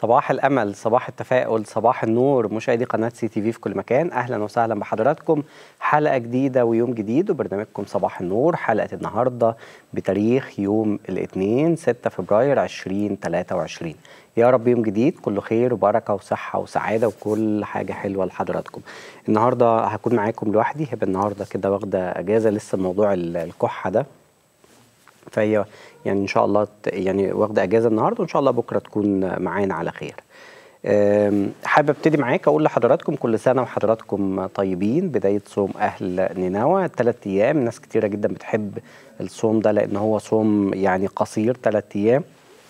صباح الامل صباح التفاؤل صباح النور مشاهدي قناه سي تي في في كل مكان اهلا وسهلا بحضراتكم حلقه جديده ويوم جديد وبرنامجكم صباح النور حلقه النهارده بتاريخ يوم الاثنين 6 فبراير 2023 يا رب يوم جديد كله خير وبركه وصحه وسعاده وكل حاجه حلوه لحضراتكم النهارده هكون معاكم لوحدي هبقى النهارده كده واخده اجازه لسه موضوع الكحه ده فهي يعني ان شاء الله يعني واخده اجازه النهارده وان شاء الله بكره تكون معانا على خير. حابب ابتدي معاك اقول لحضراتكم كل سنه وحضراتكم طيبين بدايه صوم اهل نينوى ثلاث ايام ناس كتيره جدا بتحب الصوم ده لان هو صوم يعني قصير ثلاث ايام.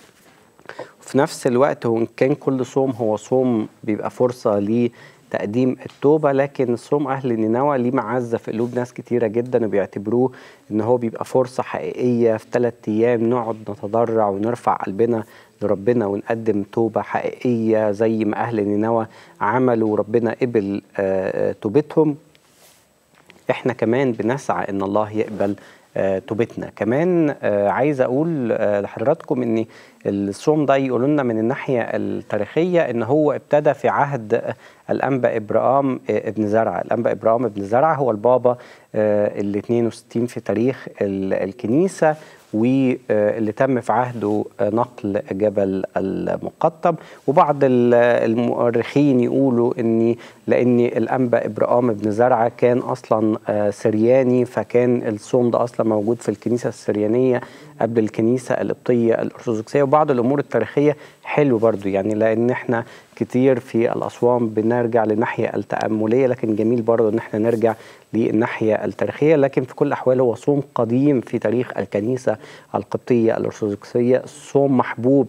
وفي نفس الوقت وان كان كل صوم هو صوم بيبقى فرصه ليه تقديم التوبة لكن صوم أهل نينوى ليه معزة في قلوب ناس كتيرة جدا وبيعتبروه إن هو بيبقى فرصة حقيقية في ثلاث أيام نقعد نتضرع ونرفع قلبنا لربنا ونقدم توبة حقيقية زي ما أهل نينوى عملوا وربنا قبل توبتهم إحنا كمان بنسعى إن الله يقبل توبتنا كمان عايز اقول لحضراتكم ان الصوم ده يقولوا لنا من الناحيه التاريخيه ان هو ابتدى في عهد الانبا ابراهام ابن زرع الانبا ابراهام ابن زرع هو البابا ال 62 في تاريخ الكنيسه واللي تم في عهده نقل جبل المقطم وبعض المؤرخين يقولوا ان لان الانبا ابراهام ابن زرعه كان اصلا سرياني فكان الصوم ده اصلا موجود في الكنيسه السريانيه قبل الكنيسه القبطيه الارثوذكسيه وبعض الامور التاريخيه حلو برضو يعني لان احنا كتير في الاصوام بنرجع للناحيه التامليه لكن جميل برضو ان احنا نرجع للناحيه التاريخيه لكن في كل الاحوال هو صوم قديم في تاريخ الكنيسه القبطيه الارثوذكسيه صوم محبوب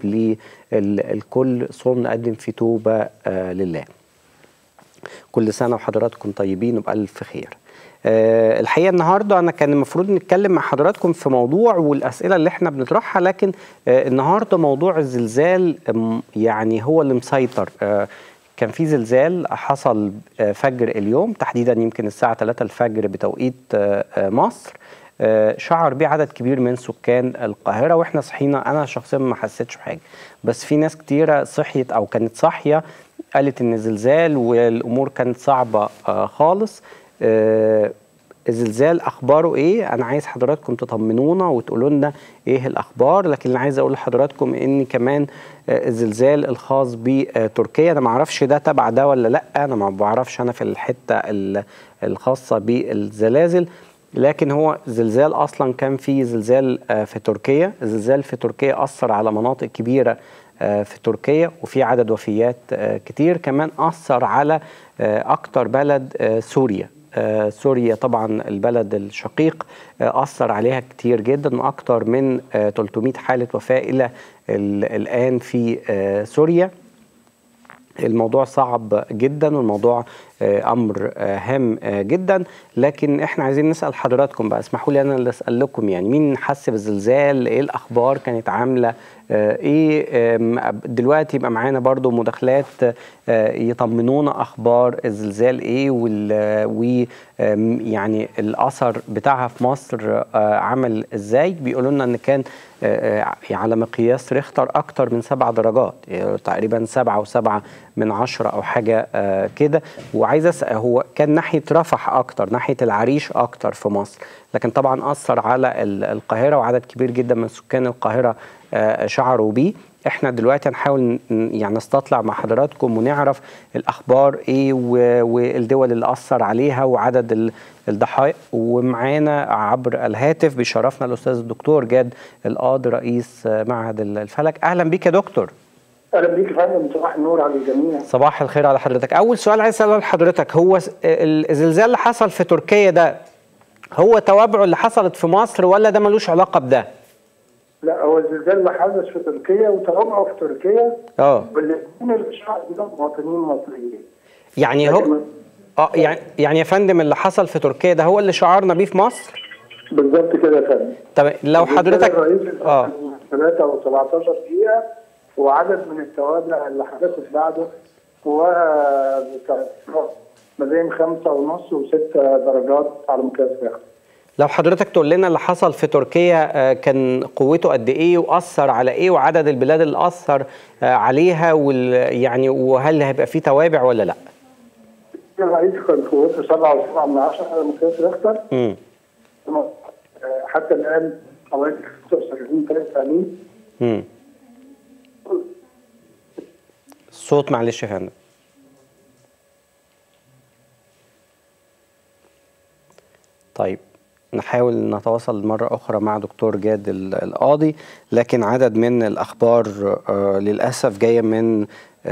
للكل صوم نقدم فيه توبه آه لله كل سنه وحضراتكم طيبين وبالف خير أه الحقيقه النهارده انا كان المفروض نتكلم مع حضراتكم في موضوع والاسئله اللي احنا بنطرحها لكن أه النهارده موضوع الزلزال يعني هو اللي مسيطر أه كان في زلزال حصل فجر اليوم تحديدا يمكن الساعه 3 الفجر بتوقيت مصر شعر بيه عدد كبير من سكان القاهره واحنا صحينا انا شخصيا ما حسيتش بحاجه بس في ناس كتيره صحيت او كانت صاحيه قالت ان زلزال والامور كانت صعبه خالص آه الزلزال اخباره ايه انا عايز حضراتكم تطمنونا وتقولوا لنا ايه الاخبار لكن اللي عايز اقول لحضراتكم ان كمان آه الزلزال الخاص بتركيا انا ما اعرفش ده تبع ده ولا لا انا ما بعرفش انا في الحته الخاصه بالزلازل لكن هو زلزال اصلا كان في زلزال آه في تركيا الزلزال في تركيا اثر على مناطق كبيره في تركيا وفي عدد وفيات كتير كمان اثر على اكتر بلد سوريا سوريا طبعا البلد الشقيق اثر عليها كتير جدا واكثر من 300 حاله وفاه الى الان في سوريا الموضوع صعب جدا والموضوع امر هام جدا لكن احنا عايزين نسال حضراتكم بقى اسمحوا لي انا اللي اسالكم يعني مين حس بالزلزال ايه الاخبار كانت عامله ايه دلوقتي يبقى معانا برضو مداخلات يطمنونا اخبار الزلزال ايه ويعني الاثر بتاعها في مصر عمل ازاي بيقولوا لنا ان كان على مقياس ريختر اكتر من سبع درجات تقريبا سبعة وسبعة من عشرة او حاجة كده وعايز اسال هو كان ناحيه رفح اكتر ناحيه العريش اكتر في مصر لكن طبعا اثر على القاهره وعدد كبير جدا من سكان القاهره شعروا بيه احنا دلوقتي هنحاول يعني نستطلع مع حضراتكم ونعرف الاخبار ايه والدول اللي اثر عليها وعدد الضحايا ومعانا عبر الهاتف بيشرفنا الاستاذ الدكتور جاد القاضي رئيس معهد الفلك اهلا بيك يا دكتور اهلا بيك يا فندم صباح النور على الجميع صباح الخير على حضرتك اول سؤال عايز اساله لحضرتك هو الزلزال اللي حصل في تركيا ده هو توابعه اللي حصلت في مصر ولا ده ملوش علاقه بده لا هو الزلزال اللي حدث في تركيا وتوابعه في تركيا اه والاثنين الشعب ده مواطنين مصريين يعني هو اه يعني يعني يا فندم اللي حصل في تركيا ده هو اللي شعرنا بيه في مصر بالظبط كده يا فندم طب لو حضرتك اه 3 و 17 دقيقه وعدد من التوابع اللي حدثت بعده قواها ما بين خمسة ونص وستة درجات على مقياس ريختر لو حضرتك تقول لنا اللي حصل في تركيا كان قوته قد ايه واثر على ايه وعدد البلاد اللي اثر عليها وال يعني وهل هيبقى في توابع ولا لا؟ الرئيس كان قوته 7.7 من 10 على مقياس ريختر حتى الان حوالي 75 فعليين امم الصوت معلش يا فندم طيب نحاول نتواصل مرة أخرى مع دكتور جاد القاضي لكن عدد من الأخبار للأسف جاية من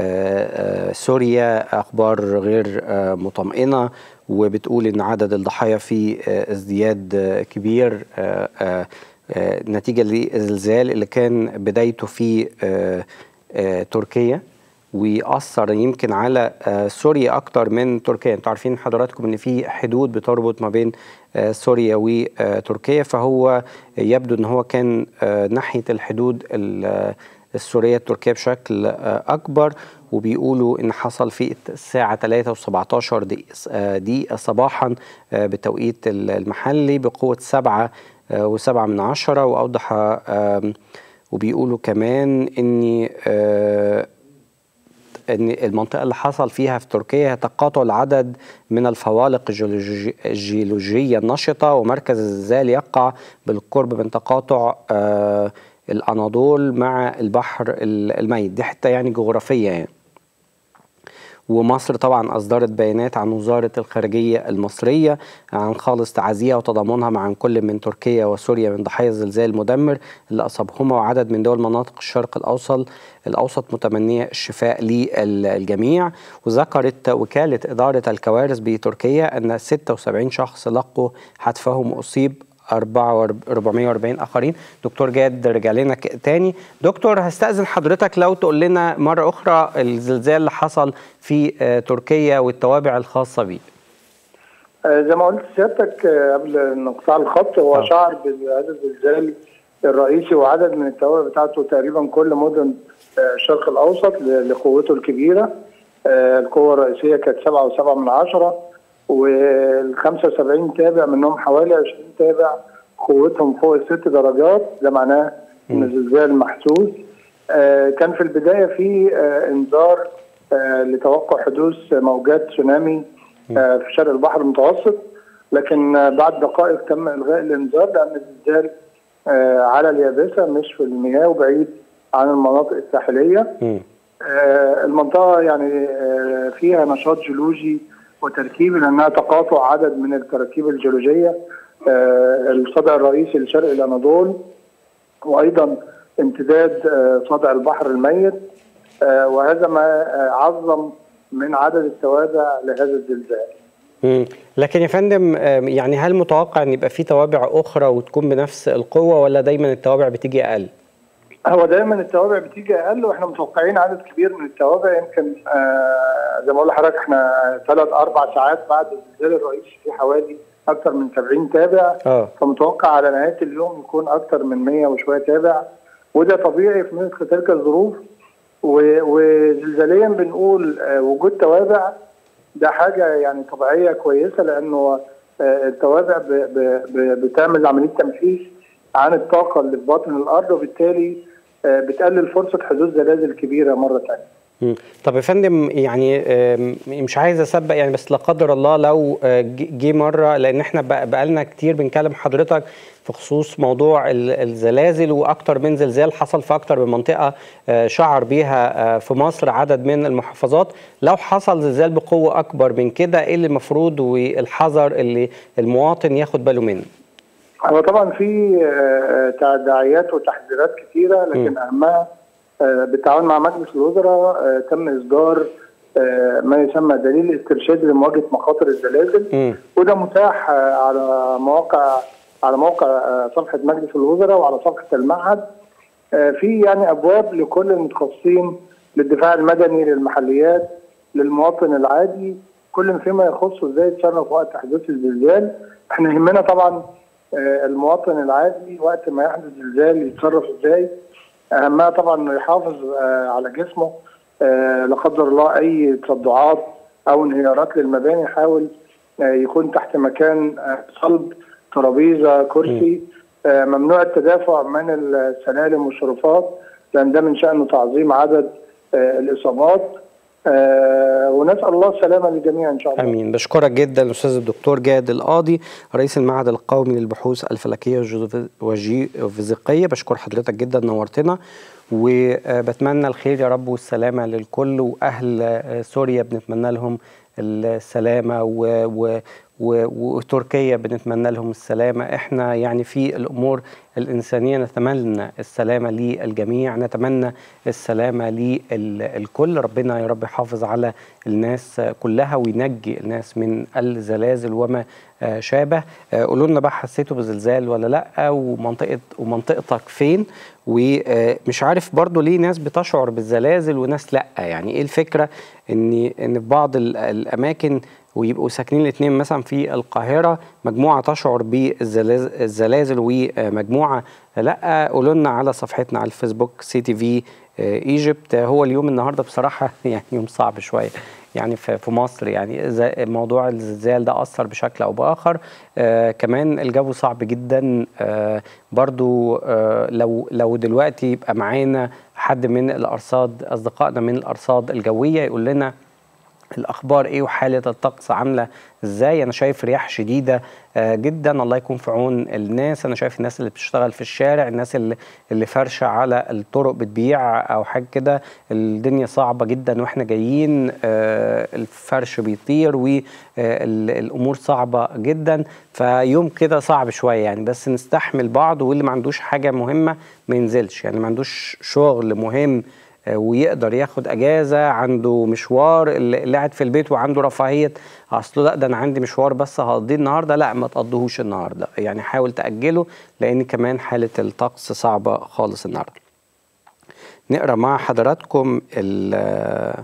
سوريا أخبار غير مطمئنة وبتقول إن عدد الضحايا في ازدياد كبير نتيجة للزلزال اللي كان بدايته في تركيا ويأثر يمكن على سوريا أكتر من تركيا انتوا عارفين حضراتكم ان في حدود بتربط ما بين سوريا وتركيا فهو يبدو ان هو كان ناحية الحدود السورية التركية بشكل أكبر وبيقولوا إن حصل في الساعة 3 و17 دقيقة صباحا بتوقيت المحلي بقوة 7 وسبعة من عشرة وأوضح وبيقولوا كمان إن ان المنطقه اللي حصل فيها في تركيا تقاطع العدد من الفوالق الجيولوجيه النشطه ومركز الزلزال يقع بالقرب من تقاطع آه الاناضول مع البحر الميت دي حته يعني جغرافيه يعني ومصر طبعا أصدرت بيانات عن وزارة الخارجية المصرية عن خالص تعازيها وتضامنها مع كل من تركيا وسوريا من ضحايا الزلزال المدمر اللي أصابهما وعدد من دول مناطق الشرق الأوسط الأوسط متمنية الشفاء للجميع وذكرت وكالة إدارة الكوارث بتركيا أن 76 شخص لقوا حتفهم وأصيب 440 اخرين دكتور جاد رجع لنا تاني دكتور هستاذن حضرتك لو تقول لنا مره اخرى الزلزال اللي حصل في تركيا والتوابع الخاصه بيه زي ما قلت سيادتك قبل انقطاع الخط هو أوه. شعر بهذا الزلزال الرئيسي وعدد من التوابع بتاعته تقريبا كل مدن الشرق الاوسط لقوته الكبيره القوه الرئيسيه كانت 7.7 من عشرة وال 75 تابع منهم حوالي 20 تابع قوتهم فوق الست درجات ده معناه ان الزلزال محسوس آه كان في البدايه في آه انذار آه لتوقع حدوث موجات تسونامي آه في شرق البحر المتوسط لكن آه بعد دقائق تم الغاء الانذار لان الزلزال آه على اليابسه مش في المياه وبعيد عن المناطق الساحليه آه المنطقه يعني آه فيها نشاط جيولوجي وتركيبي لانها تقاطع عدد من الكراكيب الجيولوجيه آه الصدع الرئيسي لشرق الاناضول وايضا امتداد آه صدع البحر الميت آه وهذا ما عظم من عدد التوابع لهذا الزلزال. مم. لكن يا فندم يعني هل متوقع ان يبقى في توابع اخرى وتكون بنفس القوه ولا دايما التوابع بتيجي اقل؟ هو دايما التوابع بتيجي اقل واحنا متوقعين عدد كبير من التوابع يمكن آه زي ما اقول لحضرتك احنا ثلاث اربع ساعات بعد الزلزال الرئيسي في حوالي اكثر من 70 تابع أوه. فمتوقع على نهايه اليوم يكون اكثر من 100 وشويه تابع وده طبيعي في مثل تلك الظروف وزلزاليا بنقول آه وجود توابع ده حاجه يعني طبيعيه كويسه لانه آه التوابع ب ب ب بتعمل عمليه تمحيص عن الطاقه اللي في باطن الارض وبالتالي بتقلل فرصه حدوث زلازل كبيره مره ثانيه. طب يا فندم يعني مش عايز اسبق يعني بس لا قدر الله لو جه مره لان احنا بقالنا كتير بنكلم حضرتك في خصوص موضوع الزلازل واكتر من زلزال حصل في اكتر من منطقه شعر بيها في مصر عدد من المحافظات لو حصل زلزال بقوه اكبر من كده ايه اللي المفروض والحذر اللي المواطن ياخد باله منه؟ هو طبعا في تداعيات وتحذيرات كثيره لكن م. اهمها بالتعاون مع مجلس الوزراء تم اصدار ما يسمى دليل استرشادي لمواجهه مخاطر الزلازل م. وده متاح على مواقع على موقع صفحه مجلس الوزراء وعلى صفحه المعهد في يعني ابواب لكل المتخصصين للدفاع المدني للمحليات للمواطن العادي كل فيما يخصه ازاي يتصرف وقت حدوث الزلزال احنا يهمنا طبعا المواطن العادي وقت ما يحدث زلزال يتصرف ازاي اهمها طبعا انه يحافظ على جسمه لا قدر الله اي تصدعات او انهيارات للمباني يحاول يكون تحت مكان صلب ترابيزه كرسي آه، ممنوع التدافع من السلالم والشرفات لان ده من شانه تعظيم عدد آه، الاصابات آه، ونسال الله السلامه للجميع ان شاء الله امين بشكرك جدا الاستاذ الدكتور جاد القاضي رئيس المعهد القومي للبحوث الفلكيه والجيوف- والجيوفيزيقيه بشكر حضرتك جدا نورتنا وبتمنى الخير يا رب والسلامه للكل واهل آه، سوريا بنتمنى لهم السلامه و, و و- وتركيا بنتمنى لهم السلامة احنا يعني في الأمور الإنسانية نتمنى السلامة للجميع نتمنى السلامة للكل ربنا يا رب يحافظ على الناس كلها وينجي الناس من الزلازل وما آه، شابه آه، قولوا لنا بقى حسيتوا بزلزال ولا لا ومنطقة ومنطقتك فين ومش عارف برضو ليه ناس بتشعر بالزلازل وناس لا يعني ايه الفكرة ان ان في بعض ال- الاماكن ويبقوا ساكنين الاثنين مثلا في القاهرة مجموعة تشعر بالزلازل ومجموعة لا قولوا لنا على صفحتنا على الفيسبوك سي تي في ايجيبت هو اليوم النهارده بصراحة يعني يوم صعب شوية يعني في في مصر يعني زي- موضوع الزلزال ده أثر بشكل أو بآخر آه كمان الجو صعب جدا آه برضو آه لو لو دلوقتي يبقى معانا حد من الأرصاد أصدقائنا من الأرصاد الجوية يقول لنا الاخبار ايه وحاله الطقس عامله ازاي انا شايف رياح شديده آه، جدا الله يكون في عون الناس انا شايف الناس اللي بتشتغل في الشارع الناس اللي اللي فرشه على الطرق بتبيع او حاجه كده الدنيا صعبه جدا واحنا جايين آه، الفرش بيطير والامور صعبه جدا فيوم كده صعب شويه يعني بس نستحمل بعض واللي ما عندوش حاجه مهمه ما ينزلش يعني ما عندوش شغل مهم آه، ويقدر ياخد اجازه عنده مشوار اللي اللي قاعد في البيت وعنده رفاهيه اصله لا ده انا عندي مشوار بس هقضيه النهارده لا ما تقضيهوش النهارده يعني حاول تاجله لان كمان حاله الطقس صعبه خالص النهارده نقرا مع حضراتكم ال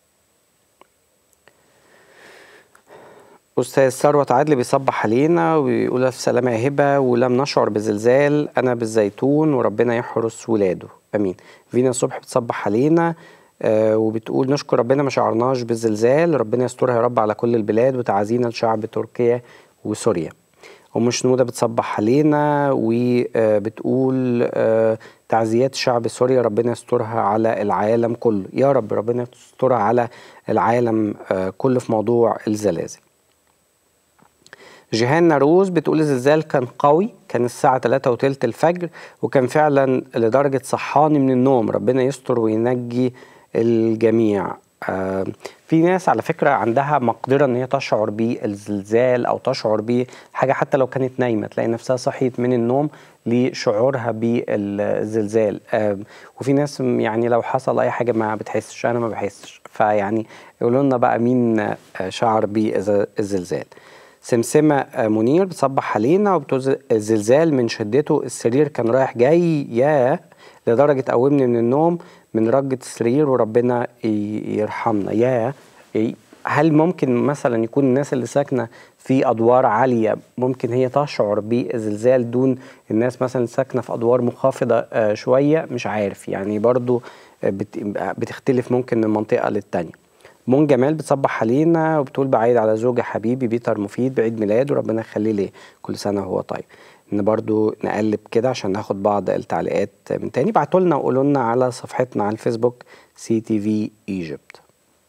أستاذ ثروت عدلي بيصبح علينا ويقول ألف سلامة يا هبة ولم نشعر بزلزال أنا بالزيتون وربنا يحرس ولاده أمين فينا الصبح بتصبح علينا آه وبتقول نشكر ربنا ما شعرناش بالزلزال ربنا يسترها يا رب على كل البلاد وتعازينا لشعب تركيا وسوريا أم شنودة بتصبح علينا وبتقول آه تعزيات شعب سوريا ربنا يسترها على العالم كله يا رب ربنا يسترها على العالم آه كله في موضوع الزلازل جيهان ناروز بتقول الزلزال كان قوي كان الساعة 3 وتلت الفجر وكان فعلا لدرجة صحاني من النوم ربنا يستر وينجي الجميع آه في ناس على فكرة عندها مقدرة ان هي تشعر بالزلزال او تشعر بحاجة حتى لو كانت نايمة تلاقي نفسها صحيت من النوم لشعورها بالزلزال آه وفي ناس يعني لو حصل اي حاجة ما بتحسش انا ما بحسش فيعني يقولوا لنا بقى مين آه، شعر بالزلزال سمسمة آه، منير بتصبح علينا وبتقول الزلزال من شدته السرير كان رايح جاي يا لدرجة قومني من النوم من رجة السرير وربنا ي- يرحمنا يا ي- هل ممكن مثلا يكون الناس اللي ساكنة في أدوار عالية ممكن هي تشعر بالزلزال دون الناس مثلا ساكنة في أدوار منخفضة آه، شوية مش عارف يعني برضو آه، بت- بتختلف ممكن من منطقة للتانية مون جمال بتصبح علينا وبتقول بعيد على زوجي حبيبي بيتر مفيد بعيد ميلاده ربنا يخليه ليه كل سنه وهو طيب ان برضو نقلب كده عشان ناخد بعض التعليقات من تاني بعتوا لنا وقولوا لنا على صفحتنا على الفيسبوك سي تي في ايجيبت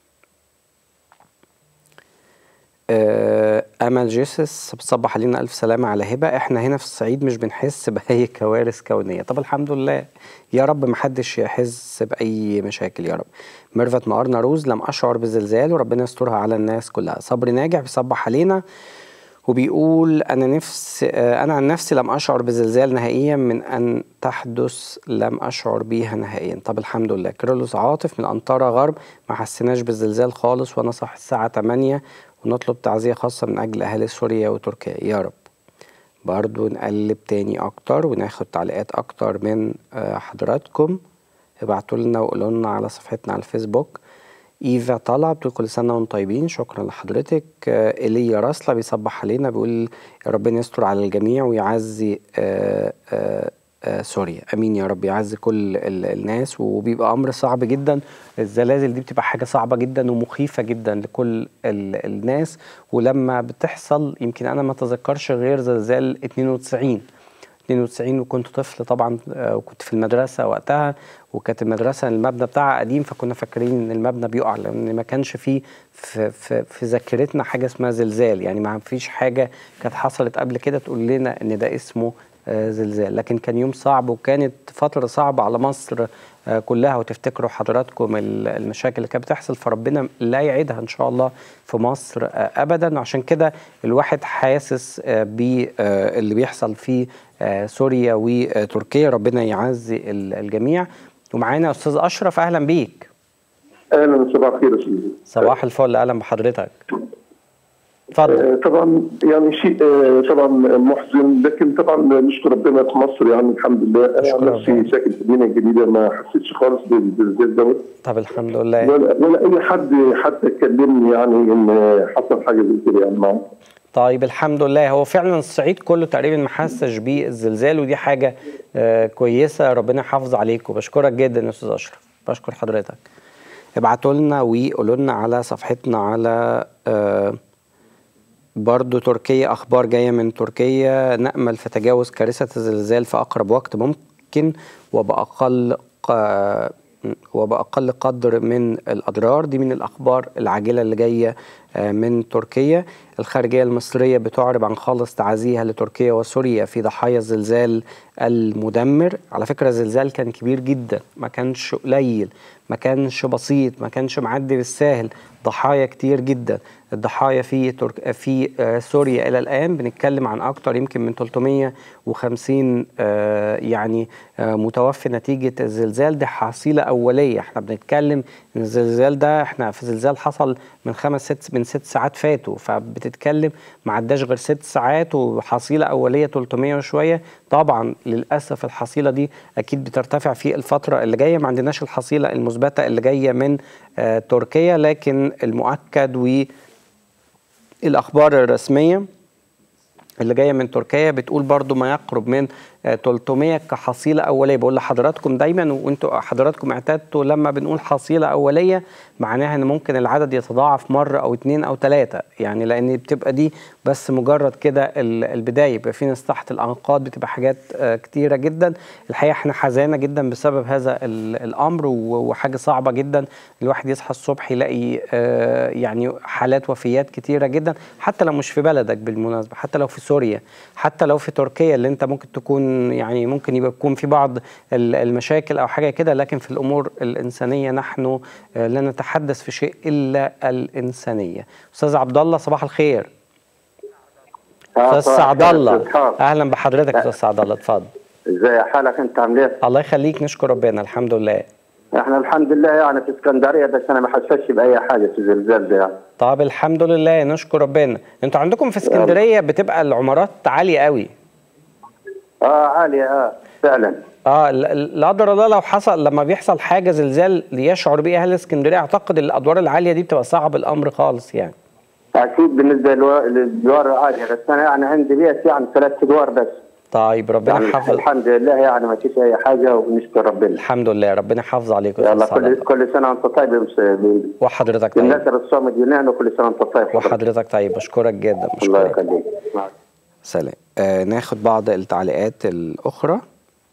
آه، امل جيسس بتصبح علينا الف سلامه على هبه احنا هنا في الصعيد مش بنحس باي كوارث كونيه طب الحمد لله يا رب محدش يحس باي مشاكل يا رب ميرفت مقارنا روز لم اشعر بالزلزال وربنا يسترها على الناس كلها صبري ناجح بيصبح علينا وبيقول انا نفس آه، انا عن نفسي لم اشعر بزلزال نهائيا من ان تحدث لم اشعر بيها نهائيا طب الحمد لله كيرلس عاطف من انطاره غرب ما حسيناش بالزلزال خالص ونصح الساعه 8 ونطلب تعزيه خاصه من اجل اهالي سوريا وتركيا يا رب برضو نقلب تاني اكتر وناخد تعليقات اكتر من آه، حضراتكم ابعتوا لنا وقولوا لنا على صفحتنا على الفيسبوك ايفا طلع بتقول كل سنه وانتم طيبين شكرا لحضرتك آه، ايليا راسلا بيصبح علينا بيقول يا ربنا يستر على الجميع ويعزي آه، آه، آه، سوريا امين يا رب يعز كل ال- الناس وبيبقى امر صعب جدا الزلازل دي بتبقى حاجه صعبه جدا ومخيفه جدا لكل ال- الناس ولما بتحصل يمكن انا ما اتذكرش غير زلزال 92 92 وكنت طفل طبعا آه، وكنت في المدرسه وقتها وكانت المدرسه المبنى بتاعها قديم فكنا فاكرين ان المبنى بيقع لان ما كانش فيه في, في, في ذاكرتنا حاجه اسمها زلزال يعني ما فيش حاجه كانت حصلت قبل كده تقول لنا ان ده اسمه آه، زلزال لكن كان يوم صعب وكانت فتره صعبه على مصر آه، كلها وتفتكروا حضراتكم ال- المشاكل اللي كانت بتحصل فربنا لا يعيدها ان شاء الله في مصر آه، ابدا وعشان كده الواحد حاسس باللي بيحصل في آه، سوريا وتركيا ربنا يعزي ال- الجميع ومعانا استاذ اشرف اهلا بيك اهلا صباح الخير يا سيدي صباح الفل اهلا بحضرتك اتفضل آه، طبعا يعني شيء آه، طبعا محزن لكن طبعا نشكر ربنا في مصر يعني الحمد لله انا نشكر عن نفسي ربنا. ساكن في المدينه الجديده ما حسيتش خالص بالزلزال دوت طب الحمد لله ولا, ولا اي حد حتى كلمني يعني ان حصل حاجه زي كده يعني معاه طيب الحمد لله هو فعلا الصعيد كله تقريبا ما حسش بالزلزال ودي حاجه آه كويسه ربنا يحافظ عليكم بشكرك جدا يا استاذ اشرف بشكر حضرتك ابعتوا لنا وقولوا لنا على صفحتنا على آه برضو تركيا اخبار جايه من تركيا نامل في تجاوز كارثه الزلزال في اقرب وقت ممكن وباقل ق- وباقل قدر من الاضرار دي من الاخبار العاجله اللي جايه آه، من تركيا الخارجيه المصريه بتعرب عن خالص تعازيها لتركيا وسوريا في ضحايا الزلزال المدمر على فكره الزلزال كان كبير جدا ما كانش قليل ما كانش بسيط ما كانش معدي بالساهل ضحايا كتير جدا الضحايا في ترك... في آه، سوريا الى الان بنتكلم عن اكتر يمكن من 350 آه، يعني آه، متوفي نتيجه الزلزال دي حصيله اوليه احنا بنتكلم ان الزلزال ده احنا في زلزال حصل من خمس ست من ست ساعات فاتوا فبتتكلم ما عداش غير ست ساعات وحصيله اوليه 300 وشويه طبعا للاسف الحصيله دي اكيد بترتفع في الفتره اللي جايه ما عندناش الحصيله المثبته اللي جايه من آه، تركيا لكن المؤكد و الاخبار الرسميه اللي جايه من تركيا بتقول برضو ما يقرب من آه، 300 كحصيله اوليه بقول لحضراتكم دايما وانتوا حضراتكم اعتدتوا لما بنقول حصيله اوليه معناها ان ممكن العدد يتضاعف مره او اتنين او تلاته يعني لان بتبقى دي بس مجرد كده ال- البدايه يبقى في ناس تحت الانقاض بتبقى حاجات آه، كتيره جدا الحقيقه احنا حزانه جدا بسبب هذا ال- الامر و- وحاجه صعبه جدا الواحد يصحى الصبح يلاقي آه، يعني حالات وفيات كتيره جدا حتى لو مش في بلدك بالمناسبه حتى لو في سوريا حتى لو في تركيا اللي انت ممكن تكون يعني ممكن يبقى يكون في بعض ال- المشاكل او حاجه كده لكن في الامور الانسانيه نحن آه، لا نتحدث في شيء الا الانسانيه استاذ عبد الله صباح الخير استاذ سعد الله اهلا بحضرتك استاذ سعد الله اتفضل ازاي حالك انت عامل ايه؟ الله يخليك نشكر ربنا الحمد لله احنا الحمد لله يعني في اسكندريه بس انا ما حسيتش باي حاجه في الزلزال ده يعني طب الحمد لله نشكر ربنا انتوا عندكم في اسكندريه بتبقى العمارات عاليه قوي اه عاليه اه فعلا اه لا لا قدر الله لو حصل لما بيحصل حاجه زلزال يشعر بيه اهل اسكندريه اعتقد الادوار العاليه دي بتبقى صعب الامر خالص يعني اكيد بالنسبه للو- للدوار عاليه بس انا يعني عندي بيت يعني ثلاث ادوار بس طيب ربنا يعني يحافظ الحمد لله يعني ما فيش اي حاجه ونشكر ربنا الحمد لله ربنا يحافظ عليكم يا يلا استاذ كل سعد كل سنه وانت طيب يا مس- ب- وحضرتك طيب بالناس الصامد ينام وكل سنه وانت طيب حضرتك. وحضرتك طيب بشكرك جدا الله بشكرك يخليك مع سلام آه ناخد بعض التعليقات الأخرى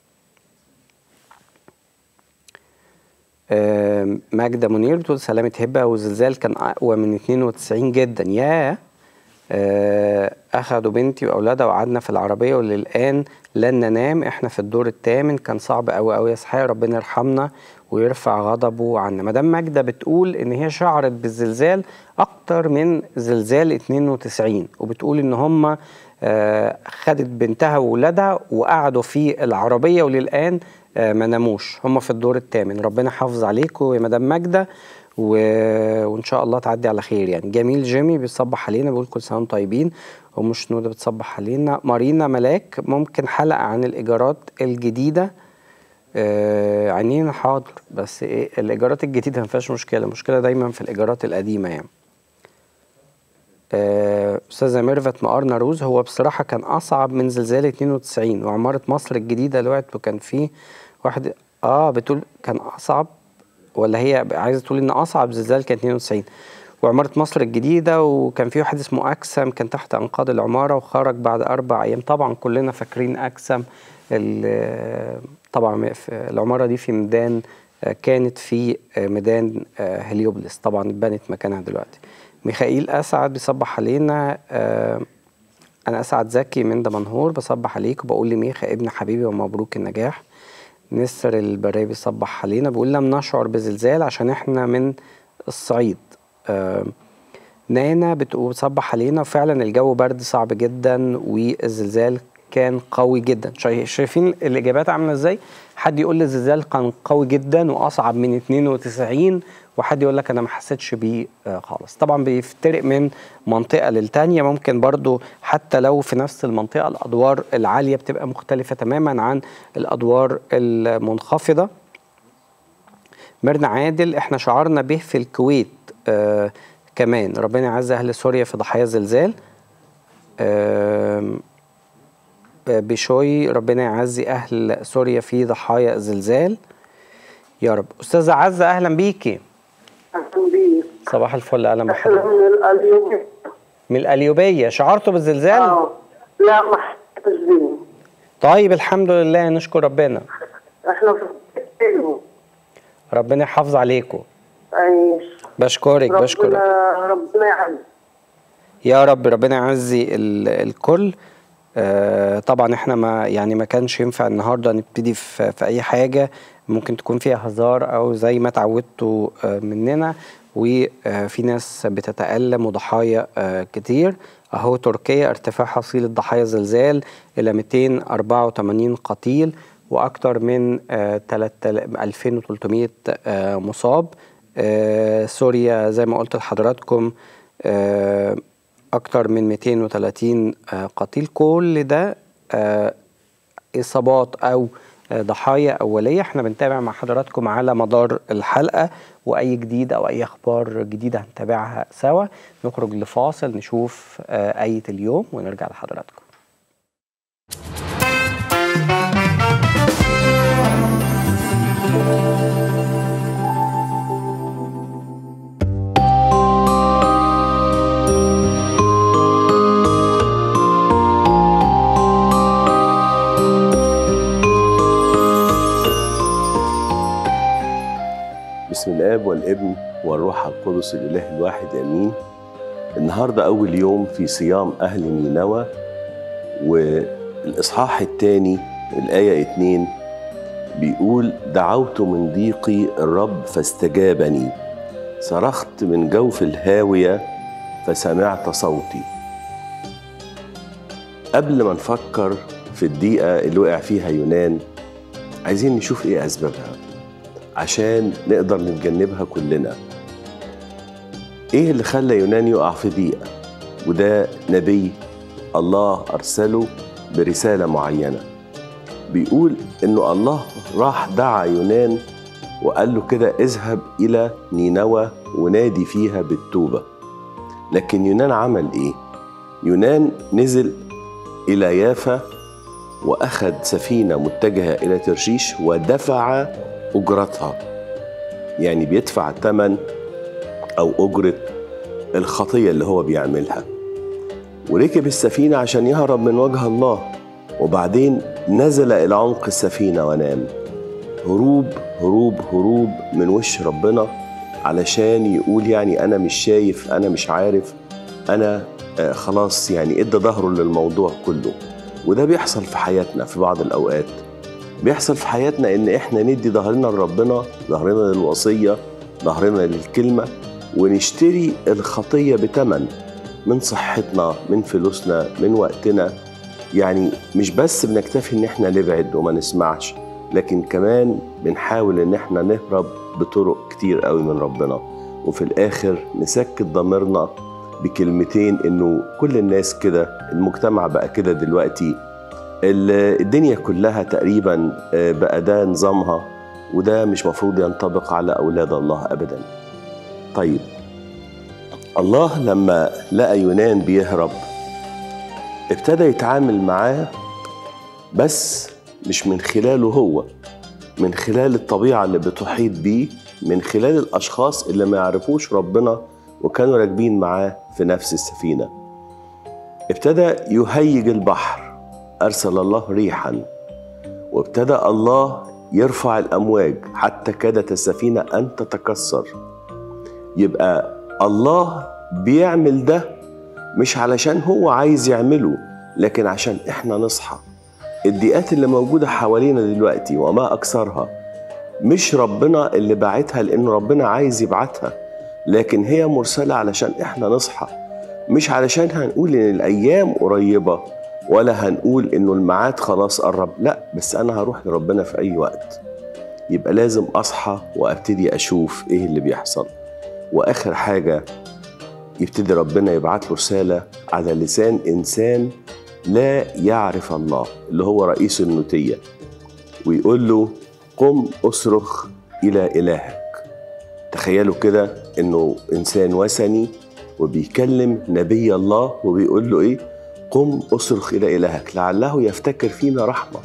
آه ماجدة منير بتقول سلامة هبة والزلزال كان أقوى من 92 جدا يا آه أخدوا بنتي وأولادها وقعدنا في العربية وللآن لن ننام إحنا في الدور الثامن كان صعب أوي أوي يا صحيح ربنا يرحمنا ويرفع غضبه عنا مدام ماجدة بتقول إن هي شعرت بالزلزال أكتر من زلزال 92 وبتقول إن هم آه، خدت بنتها وولادها وقعدوا في العربية وللآن آه، ما ناموش هم في الدور الثامن ربنا يحافظ عليكم يا مدام ماجدة و... وإن شاء الله تعدي على خير يعني جميل جيمي بيصبح علينا بيقول كل سنة وانتم طيبين أم شنودة بتصبح علينا مارينا ملاك ممكن حلقة عن الإيجارات الجديدة آه عينينا حاضر بس إيه الإيجارات الجديدة ما فيهاش مشكلة المشكلة دايما في الإيجارات القديمة يعني آه، استاذه ميرفت مقارنه روز هو بصراحه كان اصعب من زلزال 92 وعماره مصر الجديده اللي وقعت وكان فيه واحد اه بتقول كان اصعب ولا هي عايزه تقول ان اصعب زلزال كان 92 وعماره مصر الجديده وكان في واحد اسمه اكسم كان تحت انقاض العماره وخرج بعد اربع ايام طبعا كلنا فاكرين اكسم ال- طبعا في- العماره دي في ميدان آه، كانت في آه، ميدان آه، هليوبلس طبعا اتبنت مكانها دلوقتي ميخائيل اسعد بيصبح علينا آه، انا اسعد زكي من دمنهور بصبح عليك وبقول لميخا ابن حبيبي ومبروك النجاح نسر البراري بيصبح علينا بيقول لم نشعر بزلزال عشان احنا من الصعيد آه، نانا بتقول بتصبح علينا وفعلا الجو برد صعب جدا والزلزال كان قوي جدا شاي- شايفين الاجابات عامله ازاي حد يقول لي الزلزال كان قوي جدا واصعب من 92 وحد يقول لك انا ما حسيتش بيه آه، خالص طبعا بيفترق من منطقه للتانيه ممكن برضو حتى لو في نفس المنطقه الادوار العاليه بتبقى مختلفه تماما عن الادوار المنخفضه ميرنا عادل احنا شعرنا به في الكويت آه كمان ربنا يعز اهل سوريا في ضحايا الزلزال آم، آه بشوي ربنا يعزي اهل سوريا في ضحايا الزلزال يا رب استاذه عزه اهلا بيكي أهلا بيك صباح الفل اهلا احنا بحضرتك من القليوبية من القليوبيه شعرتوا بالزلزال اه لا ما حسيتش بيه طيب الحمد لله نشكر ربنا احنا في القليوبية. ربنا يحافظ عليكم عيش بشكرك بشكرك ربنا ربنا يعز يا رب ربنا يعزي ال- الكل آه طبعا احنا ما يعني ما كانش ينفع النهارده نبتدي في, في اي حاجه ممكن تكون فيها هزار او زي ما اتعودتوا آه مننا وفي ناس بتتألم وضحايا آه كتير اهو تركيا ارتفاع حصيلة ضحايا الزلزال الى 284 قتيل واكثر من آه 3000 2300 آه مصاب آه سوريا زي ما قلت لحضراتكم آه أكتر من 230 آه، قتيل كل ده آه، إصابات أو آه، ضحايا أولية احنا بنتابع مع حضراتكم على مدار الحلقة وأي جديد أو أي أخبار جديدة هنتابعها سوا نخرج لفاصل نشوف آه، آية اليوم ونرجع لحضراتكم بسم الاب والابن والروح القدس الاله الواحد امين النهارده اول يوم في صيام اهل نينوى والاصحاح الثاني الايه 2 بيقول دعوت من ضيقي الرب فاستجابني صرخت من جوف الهاويه فسمعت صوتي قبل ما نفكر في الضيقه اللي وقع فيها يونان عايزين نشوف ايه اسبابها عشان نقدر نتجنبها كلنا ايه اللي خلى يونان يقع في ضيقه وده نبي الله ارسله برساله معينه بيقول انه الله راح دعا يونان وقال له كده اذهب الى نينوى ونادي فيها بالتوبه لكن يونان عمل ايه يونان نزل الى يافا واخذ سفينه متجهه الى ترشيش ودفع اجرتها يعني بيدفع ثمن او اجره الخطيه اللي هو بيعملها وركب السفينه عشان يهرب من وجه الله وبعدين نزل الى عمق السفينه ونام هروب هروب هروب من وش ربنا علشان يقول يعني انا مش شايف انا مش عارف انا آه خلاص يعني ادى ظهره للموضوع كله وده بيحصل في حياتنا في بعض الاوقات بيحصل في حياتنا ان احنا ندي ظهرنا لربنا ظهرنا للوصيه ظهرنا للكلمه ونشتري الخطيه بتمن من صحتنا من فلوسنا من وقتنا يعني مش بس بنكتفي ان احنا نبعد وما نسمعش لكن كمان بنحاول ان احنا نهرب بطرق كتير قوي من ربنا وفي الاخر نسكت ضميرنا بكلمتين انه كل الناس كده المجتمع بقى كده دلوقتي ال- الدنيا كلها تقريبا آه، بقى ده نظامها وده مش مفروض ينطبق على اولاد الله ابدا طيب الله لما لقى يونان بيهرب ابتدى يتعامل معاه بس مش من خلاله هو من خلال الطبيعة اللي بتحيط بيه من خلال الأشخاص اللي ما يعرفوش ربنا وكانوا راكبين معاه في نفس السفينة ابتدى يهيج البحر أرسل الله ريحا وابتدى الله يرفع الأمواج حتى كادت السفينة أن تتكسر يبقى الله بيعمل ده مش علشان هو عايز يعمله لكن عشان احنا نصحى الضيقات اللي موجودة حوالينا دلوقتي وما أكثرها مش ربنا اللي باعتها لأن ربنا عايز يبعتها لكن هي مرسلة علشان احنا نصحى مش علشان هنقول إن الأيام قريبة ولا هنقول إنه الميعاد خلاص قرب لا بس أنا هروح لربنا في أي وقت يبقى لازم أصحى وأبتدي أشوف إيه اللي بيحصل وآخر حاجة يبتدي ربنا يبعت له رسالة على لسان إنسان لا يعرف الله اللي هو رئيس النوتية ويقول له قم أصرخ إلى إلهك تخيلوا كده إنه إنسان وثني وبيكلم نبي الله وبيقول له إيه قم أصرخ إلى إلهك لعله يفتكر فينا رحمة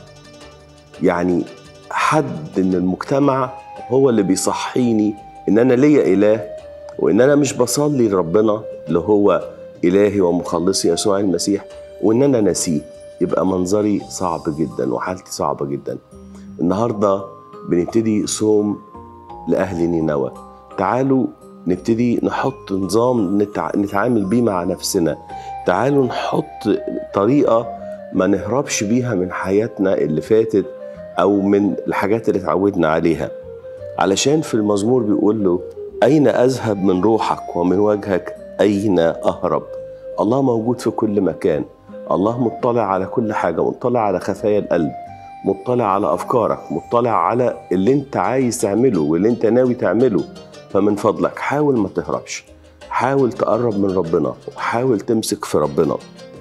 يعني حد من المجتمع هو اللي بيصحيني إن أنا ليا إله وإن أنا مش بصلي لربنا اللي هو إلهي ومخلصي يسوع المسيح وإن أنا ناسيه يبقى منظري صعب جدا وحالتي صعبة جدا النهاردة بنبتدي صوم لأهل نينوى تعالوا نبتدي نحط نظام نتع... نتعامل بيه مع نفسنا تعالوا نحط طريقة ما نهربش بيها من حياتنا اللي فاتت أو من الحاجات اللي اتعودنا عليها علشان في المزمور بيقول له أين أذهب من روحك ومن وجهك أين أهرب الله موجود في كل مكان الله مطلع على كل حاجة مطلع على خفايا القلب مطلع على أفكارك مطلع على اللي انت عايز تعمله واللي انت ناوي تعمله فمن فضلك حاول ما تهربش حاول تقرب من ربنا وحاول تمسك في ربنا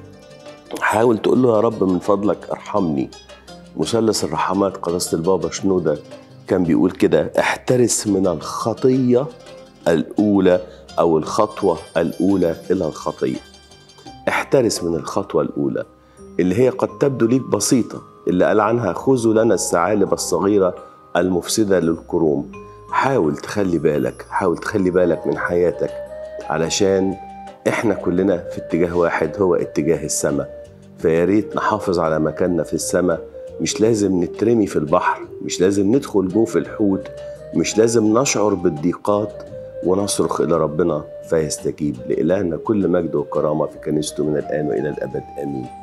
حاول تقول له يا رب من فضلك ارحمني مثلث الرحمات قداسة البابا شنودة كان بيقول كده احترس من الخطية الأولى أو الخطوة الأولى إلى الخطية احترس من الخطوة الأولى اللي هي قد تبدو ليك بسيطة اللي قال عنها خذوا لنا الثعالب الصغيرة المفسدة للكروم حاول تخلي بالك حاول تخلي بالك من حياتك علشان احنا كلنا في اتجاه واحد هو اتجاه السماء فيا ريت نحافظ على مكاننا في السماء مش لازم نترمي في البحر مش لازم ندخل جوه الحوت مش لازم نشعر بالضيقات ونصرخ إلى ربنا فيستجيب لإلهنا كل مجد وكرامة في كنيسته من الآن وإلى الأبد آمين